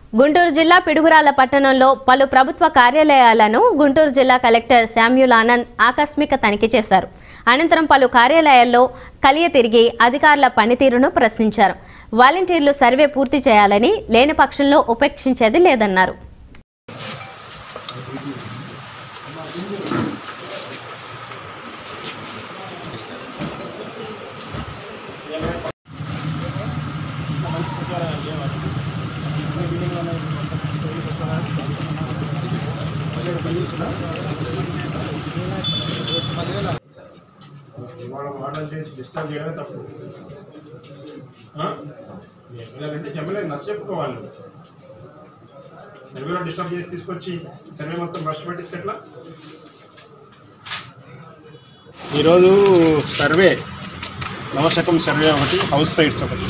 గుంటూరు జిల్లా పిడుగురాళ్ల పట్టణంలో పలు ప్రభుత్వ కార్యాలయాలను గుంటూరు జిల్లా కలెక్టర్ శామ్యుల్ ఆనంద్ ఆకస్మిక తనిఖీ చేశారు అనంతరం పలు కార్యాలయాల్లో కలియ తిరిగి అధికారుల పనితీరును ప్రశ్నించారు వాలంటీర్లు సర్వే పూర్తి చేయాలని లేని పక్షంలో ఉపేక్షించేది లేదన్నారు ఇవాళ మోడల్ చేసి డిస్టర్బ్ చేయడమే తప్పు ఆ? ఎమ్మెల్యేలంటే ఎమ్మెల్యే నచ్చ చెప్పుకోవాలి సర్వేలో డిస్టర్బ్ చేసి తీసుకొచ్చి సర్వే మొత్తం బస్ పెట్టిస్తే ఎట్లా ఈరోజు సర్వే నవశకం సర్వే ఒకటి హౌస్ సైట్స్ ఒకటి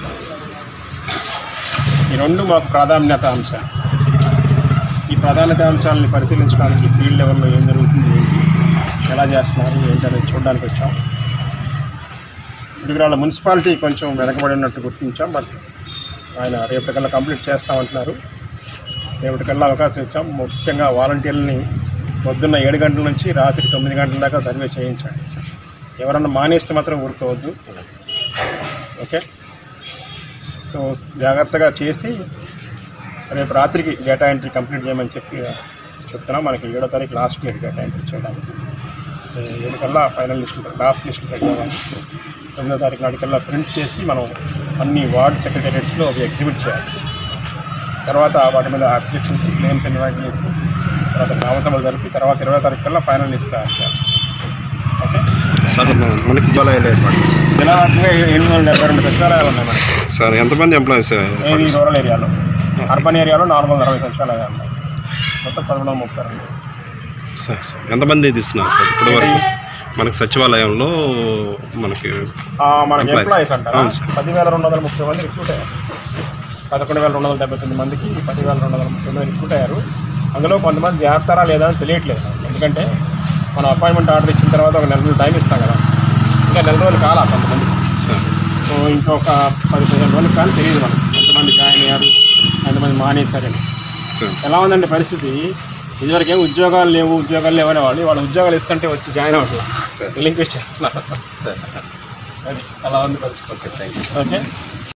ఈ రెండు మాకు ప్రాధాన్యత అంశాలు ఈ ప్రాధాన్యత అంశాలను పరిశీలించడానికి ఫీల్డ్ లెవెల్లో ఏం జరుగుతుంది ఏంటి ఎలా చేస్తున్నారు ఏంటనేది చూడడానికి వచ్చాం ఇదిగురాళ్ళ మున్సిపాలిటీ కొంచెం వెనకబడి ఉన్నట్టు గుర్తించాం బట్ ఆయన రేపటికల్లా కంప్లీట్ చేస్తామంటున్నారు రేపటికల్లా అవకాశం ఇచ్చాం ముఖ్యంగా వాలంటీర్లని పొద్దున్న ఏడు గంటల నుంచి రాత్రి తొమ్మిది గంటల దాకా సర్వే చేయించండి ఎవరన్నా మానేస్తే మాత్రం ఊరుకోవద్దు ఓకే సో జాగ్రత్తగా చేసి రేపు రాత్రికి డేటా ఎంట్రీ కంప్లీట్ చేయమని చెప్పి చెప్తున్నాం మనకి ఏడో తారీఖు లాస్ట్ డేట్ డేటా ఎంట్రీ చేయడానికి సో ఏడు కల్లా ఫైనల్ లిస్ట్ డ్రాఫ్ట్ లిస్ట్ పెట్టామని తొమ్మిదో తారీఖు నాటికల్లా ప్రింట్ చేసి మనం అన్ని వార్డ్ సెక్రటేరియట్స్లో అవి ఎగ్జిబిట్ చేయాలి తర్వాత వాటి మీద అబ్జెక్షన్స్ క్లెయిమ్స్ ఇన్వైట్ చేసి తర్వాత గ్రామసభలు జరిపి తర్వాత ఇరవై తారీఖు కల్లా ఫైనల్ లిస్ట్ తయారు చేయాలి ఓకే సార్ మనకి సచివాలయాలు ఏర్పాటు జిల్లావారీగా ఎనిమిది వందల డెబ్బై రెండు సచివాలయాలు ఉన్నాయి మనకి సార్ ఎంతమంది ఎంప్లాయీస్ ఏది రూరల్ ఏరియాలో అర్బన్ ఏరియాలో నాలుగు వందల అరవై సచివాలయాలు ఉన్నాయి మొత్తం పదమూడు వందల ముప్పై రెండు సార్ సార్ ఎంతమంది తీస్తున్నారు సార్ ఇప్పటి వరకు మనకి సచివాలయంలో మనకి ఆ, మనకి Employees. ఎంప్లాయీస్ అంటారా అవును సార్. పదివేల రెండు వందల ముప్పై మంది రిక్రూట్ అయ్యారు పదకొండు వేల రెండు వందల డెబ్బై తొమ్మిది మందికి పదివేల రెండు వందల ముప్పై మంది రిక్రూట్ అయ్యారు అందులో కొంతమంది చేస్తారా లేదా అని తెలియట్లేదు నాకు. ఎందుకంటే మనం అపాయింట్మెంట్ ఆర్డర్ ఇచ్చిన తర్వాత ఒక నెల రోజులు టైం ఇస్తాం కదా ఇంకా నెల రోజులు కాలా కొంతమంది సార్ సో ఇంకొక పది పదిహేను రోజులు కానీ తెలియదు మనం ఎంతమంది జాయిన్ అయ్యారు ఎంతమంది మానేశారని సార్ ఎలా ఉందండి పరిస్థితి ఇదివరకు ఏం ఉద్యోగాలు లేవు ఉద్యోగాలు లేవు అనేవాళ్ళు వాళ్ళు ఉద్యోగాలు ఇస్తుంటే వచ్చి జాయిన్ అవుతున్నారు లింక్ చేస్తున్నారు సార్ అది అలా ఉంది పరిస్థితి ఓకే